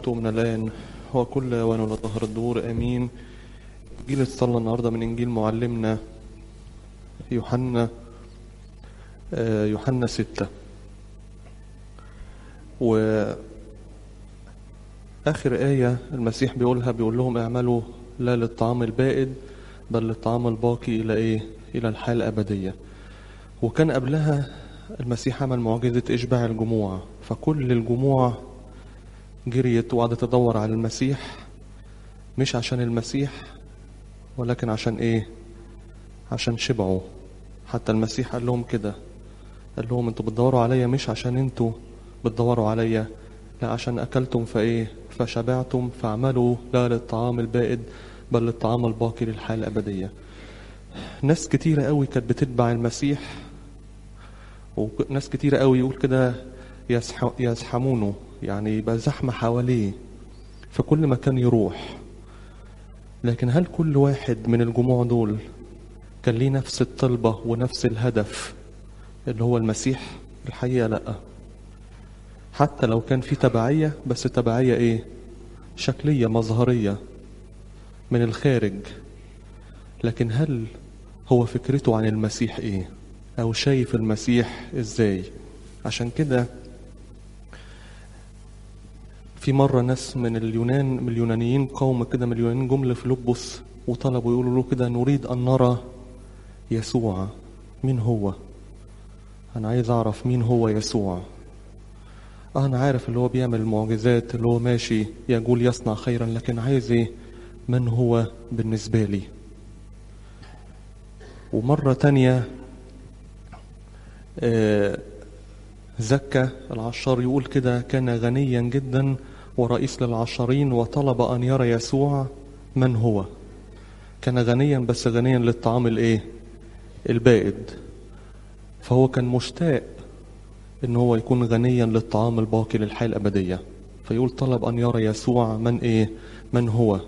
دلوقتي ومن الآن هو كل أوان ولا ظهر الدور آمين جيل اتصلى النهاردة من إنجيل معلمنا يوحنا آه، يوحنا ستة وآخر آية المسيح بيقولها بيقول لهم اعملوا لا للطعام البائد بل للطعام الباقي إلى إيه؟ إلى الحياة الأبدية وكان قبلها المسيح عمل معجزة إشباع الجموع فكل الجموع جريت وقعدت تدور على المسيح مش عشان المسيح ولكن عشان إيه؟ عشان شبعوا حتى المسيح قال لهم كده قال لهم انتوا بتدوروا عليا مش عشان انتوا بتدوروا عليا لا عشان أكلتم فإيه فشبعتم فاعملوا لا للطعام البائد بل للطعام الباقي للحياة الأبدية ناس كتيرة قوي كانت بتتبع المسيح وناس كتيرة قوي يقول كده يزح- يزحمونه يعني يبقى زحمة حواليه في كل مكان يروح لكن هل كل واحد من الجموع دول كان ليه نفس الطلبة ونفس الهدف اللي هو المسيح الحقيقة لأ حتى لو كان في تبعية بس تبعية ايه شكلية مظهرية من الخارج لكن هل هو فكرته عن المسيح ايه او شايف المسيح ازاي عشان كده في مرة ناس من اليونان من اليونانيين قوم كده من اليونانيين جم لفيلبس وطلبوا يقولوا له كده نريد أن نرى يسوع مين هو أنا عايز أعرف مين هو يسوع آه أنا عارف اللي هو بيعمل المعجزات اللي هو ماشي يقول يصنع خيرا لكن عايز إيه من هو بالنسبة لي ومرة تانية آه، زكى العشار يقول كده كان غنيا جدا ورئيس للعشارين وطلب أن يرى يسوع من هو كان غنيا بس غنيا للطعام الايه البائد فهو كان مشتاق ان هو يكون غنيا للطعام الباقي للحياة الأبدية فيقول طلب أن يرى يسوع من ايه من هو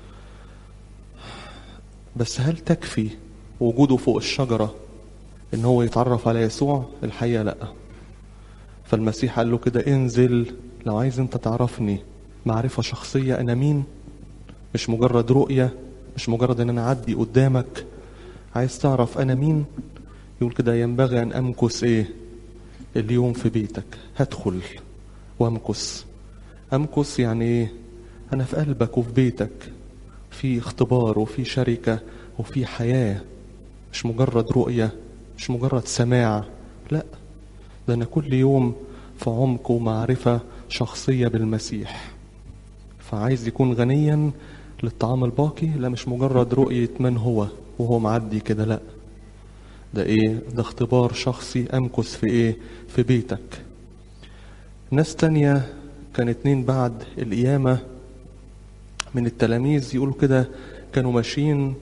بس هل تكفي وجوده فوق الشجرة ان هو يتعرف على يسوع الحقيقة لأ فالمسيح قال له كده انزل لو عايز انت تعرفني معرفة شخصية انا مين مش مجرد رؤية مش مجرد ان انا اعدي قدامك عايز تعرف انا مين يقول كده ينبغي ان امكث ايه اليوم في بيتك هدخل وامكث امكث يعني ايه انا في قلبك وفي بيتك في اختبار وفي شركة وفي حياة مش مجرد رؤية مش مجرد سماع لا ده أنا كل يوم في عمق ومعرفة شخصية بالمسيح فعايز يكون غنيا للطعام الباقي لا مش مجرد رؤية من هو وهو معدي كده لا ده ايه ده اختبار شخصي امكث في ايه في بيتك ناس تانية كان اتنين بعد القيامة من التلاميذ يقولوا كده كانوا ماشيين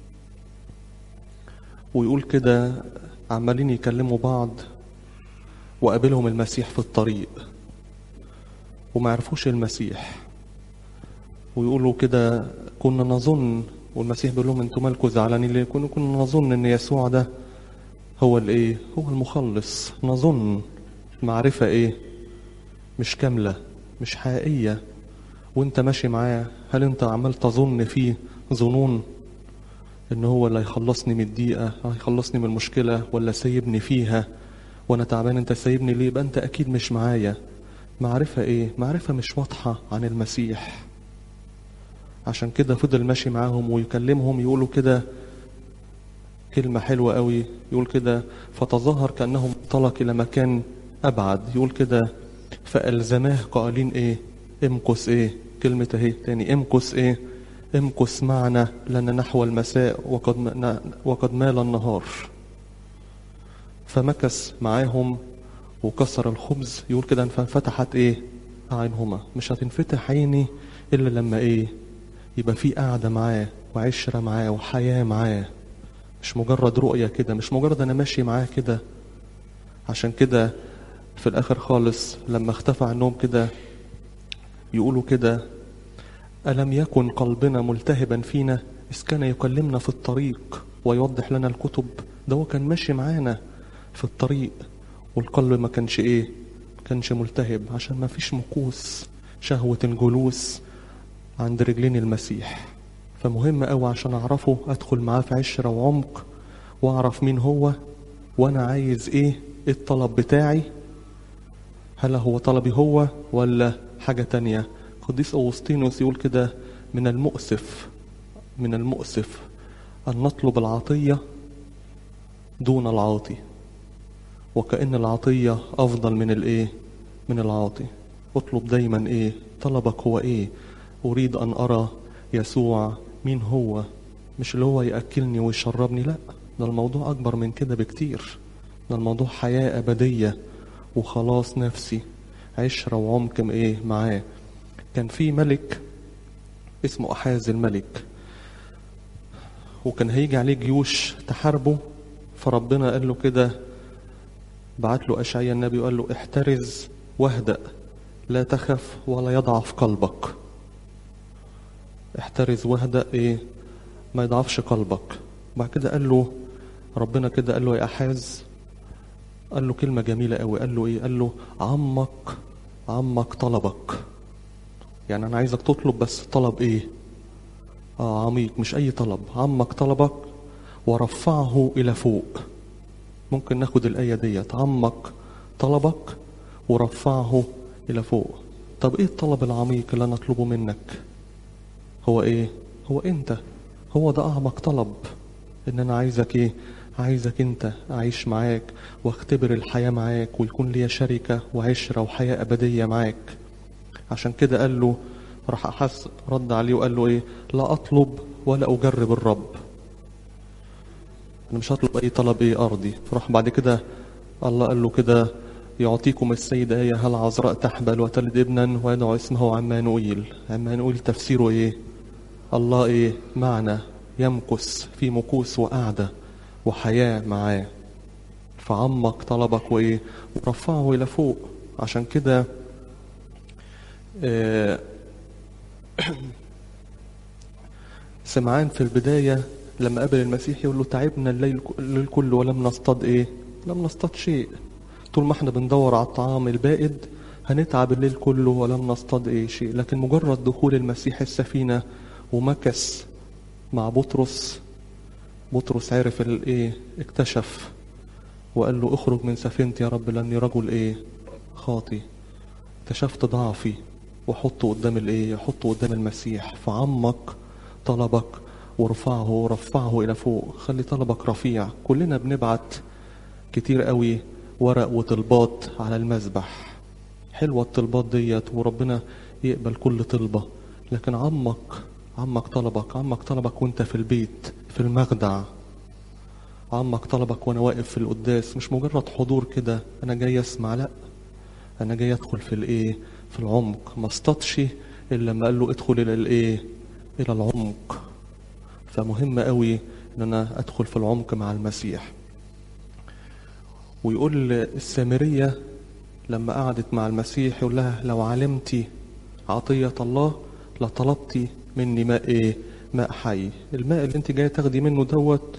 ويقول كده عمالين يكلموا بعض وقابلهم المسيح في الطريق وما عرفوش المسيح ويقولوا كده كنا نظن والمسيح بيقول لهم انتوا مالكوا زعلانين ليه كنا كنا نظن ان يسوع ده هو الايه هو المخلص نظن معرفة ايه مش كاملة مش حقيقية وانت ماشي معاه هل انت عمال تظن فيه ظنون ان هو اللي هيخلصني من الضيقة هيخلصني من المشكلة ولا سايبني فيها وانا تعبان انت سايبني ليه يبقى انت اكيد مش معايا معرفة ايه معرفة مش واضحة عن المسيح عشان كده فضل ماشي معاهم ويكلمهم يقولوا كده كلمة حلوة قوي يقول كده فتظاهر كأنهم انطلق إلى مكان أبعد يقول كده فألزماه قائلين إيه امكث إيه كلمة أهي تاني امكث إيه امكث معنا لأن نحو المساء وقد م- وقد مال النهار فمكث معاهم وكسر الخبز يقول كده فانفتحت ايه اعينهما مش هتنفتح عيني الا لما ايه يبقى في قعده معاه وعشره معاه وحياه معاه مش مجرد رؤيه كده مش مجرد انا ماشي معاه كده عشان كده في الاخر خالص لما اختفى عنهم كده يقولوا كده ألم يكن قلبنا ملتهبا فينا إذ كان يكلمنا في الطريق ويوضح لنا الكتب ده هو كان ماشي معانا في الطريق والقلب ما كانش إيه ما كانش ملتهب عشان ما فيش مكوس شهوة الجلوس عند رجلين المسيح فمهم قوي عشان اعرفه ادخل معاه في عشرة وعمق واعرف مين هو وانا عايز ايه ايه الطلب بتاعي هل هو طلبي هو ولا حاجة تانية قديس أوسطينوس يقول كده من المؤسف من المؤسف أن نطلب العطية دون العاطي وكأن العطية أفضل من الإيه من العاطي اطلب دايما إيه طلبك هو إيه أريد أن أرى يسوع مين هو مش اللي هو يأكلني ويشربني لا ده الموضوع أكبر من كده بكتير ده الموضوع حياة أبدية وخلاص نفسي عشرة وعمق إيه معاه كان في ملك اسمه أحاز الملك وكان هيجي عليه جيوش تحاربه فربنا قال له كده بعت له أشعيا النبي وقال له احترز واهدأ لا تخف ولا يضعف قلبك احترز واهدأ ايه ما يضعفش قلبك بعد كده قال له ربنا كده قال له يا أحاز قال له كلمة جميلة قوي قال له ايه قال له عمك عمك طلبك يعني انا عايزك تطلب بس طلب ايه اه عميق مش اي طلب عمك طلبك ورفعه الى فوق ممكن ناخد الايه ديت عمك طلبك ورفعه الى فوق طب ايه الطلب العميق اللي انا اطلبه منك هو ايه هو انت هو ده اعمق طلب ان انا عايزك ايه عايزك انت اعيش معاك واختبر الحياه معاك ويكون ليا شركه وعشره وحياه ابديه معاك عشان كده قال له راح أحس رد عليه وقال له ايه لا اطلب ولا اجرب الرب انا مش هطلب اي طلب ايه ارضي فراح بعد كده الله قال له كده يعطيكم السيد آية هل عذراء تحبل وتلد ابنا ويدعو اسمه عمانوئيل عمانوئيل تفسيره ايه الله ايه معنى يمكث في مكوس وقعدة وحياة معاه فعمق طلبك وايه ورفعه الى فوق عشان كده آه سمعان في البداية لما قابل المسيح يقول له تعبنا الليل الليل كله ولم نصطاد ايه لم نصطاد شيء طول ما احنا بندور على الطعام البائد هنتعب الليل كله ولم نصطاد ايه شيء لكن مجرد دخول المسيح السفينة ومكث مع بطرس بطرس عرف الايه اكتشف وقال له اخرج من سفينتي يا رب لاني رجل ايه خاطي اكتشفت ضعفي وحطه قدام الايه حطه قدام المسيح فعمق طلبك وارفعه ورفعه الى فوق خلي طلبك رفيع كلنا بنبعت كتير قوي ورق وطلبات على المذبح حلوة الطلبات ديت وربنا يقبل كل طلبة لكن عمق عمق طلبك عمق طلبك وانت في البيت في المخدع عمق طلبك وانا واقف في القداس مش مجرد حضور كده انا جاي اسمع لا انا جاي ادخل في الايه في العمق ما اصطادش الا لما قال له ادخل الى الايه الى العمق فمهم قوي ان انا ادخل في العمق مع المسيح ويقول السامرية لما قعدت مع المسيح يقول لها لو علمتي عطية الله لطلبتي مني ماء ايه ماء حي الماء اللي انت جاية تاخدي منه دوت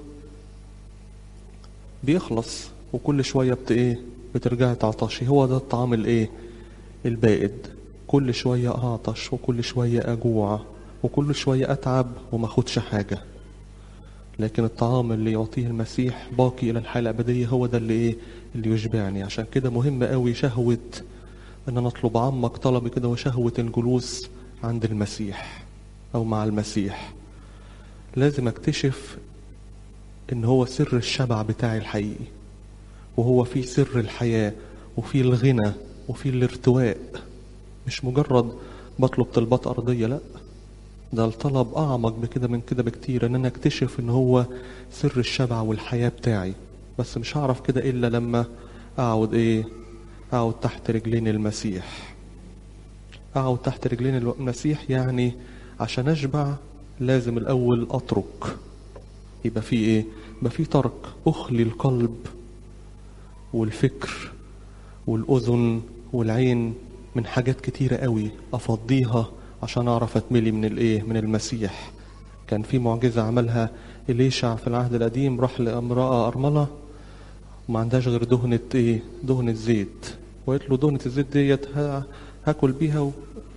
بيخلص وكل شوية بت ايه بترجعي تعطشي هو ده الطعام الايه البائد كل شوية اعطش وكل شوية اجوع وكل شوية اتعب وما اخدش حاجة لكن الطعام اللي يعطيه المسيح باقي الى الحياة الابدية هو ده اللي ايه اللي يشبعني عشان كده مهم قوي شهوة ان انا اطلب عمك طلبي كده وشهوة الجلوس عند المسيح او مع المسيح لازم اكتشف ان هو سر الشبع بتاعي الحقيقي وهو في سر الحياة وفي الغنى وفي الارتواء مش مجرد بطلب طلبات ارضية لا ده الطلب اعمق بكده من كده بكتير ان انا اكتشف ان هو سر الشبع والحياة بتاعي بس مش هعرف كده الا لما اقعد ايه اقعد تحت رجلين المسيح اقعد تحت رجلين المسيح يعني عشان اشبع لازم الاول اترك يبقى في ايه يبقى في ترك اخلي القلب والفكر والاذن والعين من حاجات كتيرة قوي افضيها عشان اعرف اتملي من الايه من المسيح كان في معجزة عملها إليشع في العهد القديم راح لامرأة أرملة وما عندهاش غير دهنة ايه دهنة زيت وقالت له دهنة الزيت ديت هاكل بيها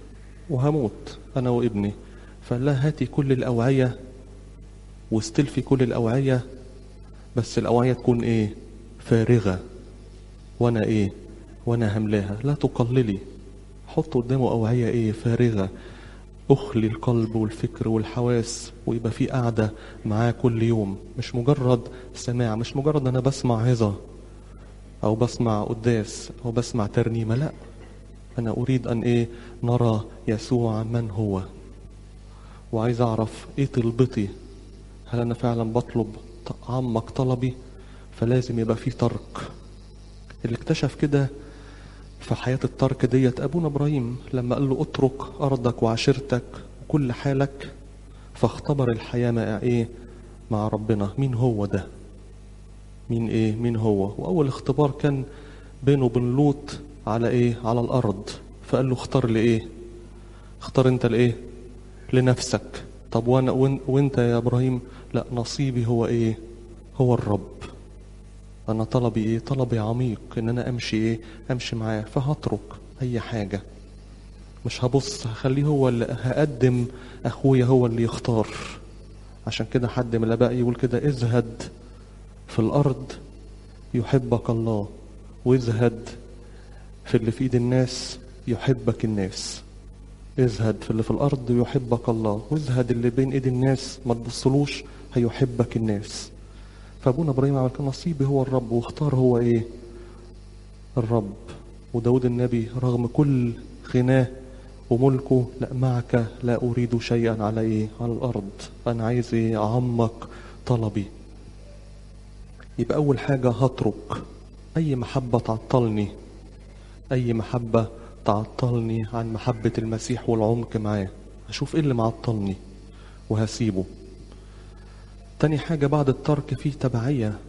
وهموت انا وابني فقال لها هاتي كل الاوعيه واستلفي كل الاوعيه بس الاوعيه تكون ايه فارغه وانا ايه وانا هملاها لا تقللي حط قدامه اوعيه ايه فارغه اخلي القلب والفكر والحواس ويبقى في قعده معاه كل يوم مش مجرد سماع مش مجرد انا بسمع عظه او بسمع قداس او بسمع ترنيمه لا انا اريد ان ايه نرى يسوع من هو وعايز اعرف ايه طلبتي هل انا فعلا بطلب اعمق طلبي فلازم يبقى في ترك اللي اكتشف كده في حياة الترك ديت أبونا إبراهيم لما قال له اترك أرضك وعشيرتك وكل حالك فاختبر الحياة مع إيه مع ربنا مين هو ده مين إيه مين هو وأول اختبار كان بينه وبين لوط على إيه على الأرض فقال له اختار لي إيه اختار أنت لإيه لنفسك طب وأنا وإن- وأنت يا إبراهيم لا نصيبي هو إيه هو الرب انا طلبي ايه طلبي عميق ان انا امشي ايه امشي معاه فهترك اي حاجة مش هبص هخليه هو اللي هقدم اخويا هو اللي يختار عشان كده حد من الاباء يقول كده ازهد في الارض يحبك الله وازهد في اللي في ايد الناس يحبك الناس ازهد في اللي في الارض يحبك الله وازهد اللي بين ايد الناس ما تبصلوش هيحبك الناس فابونا ابراهيم عمل كان نصيبي هو الرب واختار هو ايه الرب وداود النبي رغم كل غناه وملكه لا معك لا اريد شيئا على ايه على الارض انا عايز ايه اعمق طلبي يبقى اول حاجه هترك اي محبه تعطلني اي محبه تعطلني عن محبه المسيح والعمق معاه اشوف ايه اللي معطلني وهسيبه تاني حاجة بعد الترك فيه تبعية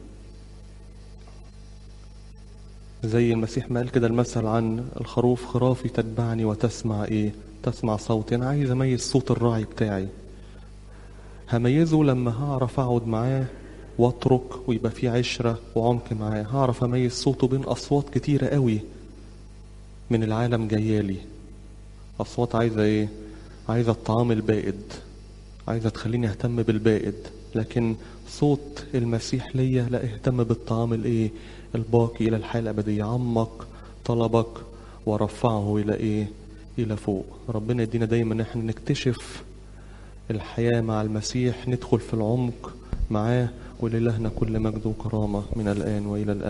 زي المسيح ما قال كده المثل عن الخروف خرافي تتبعني وتسمع ايه تسمع صوتي انا عايز اميز صوت الراعي بتاعي هميزه لما هعرف اقعد معاه واترك ويبقى في عشرة وعمق معاه هعرف اميز صوته بين اصوات كتيرة قوي من العالم جايالي اصوات عايزة ايه عايزة الطعام البائد عايزة تخليني اهتم بالبائد لكن صوت المسيح ليا لا اهتم بالطعام الايه الباقي الى الحياة الابدية عمق طلبك ورفعه الى ايه الى فوق ربنا يدينا دايما ان احنا نكتشف الحياة مع المسيح ندخل في العمق معاه وللهنا كل مجد وكرامة من الآن وإلى الأبد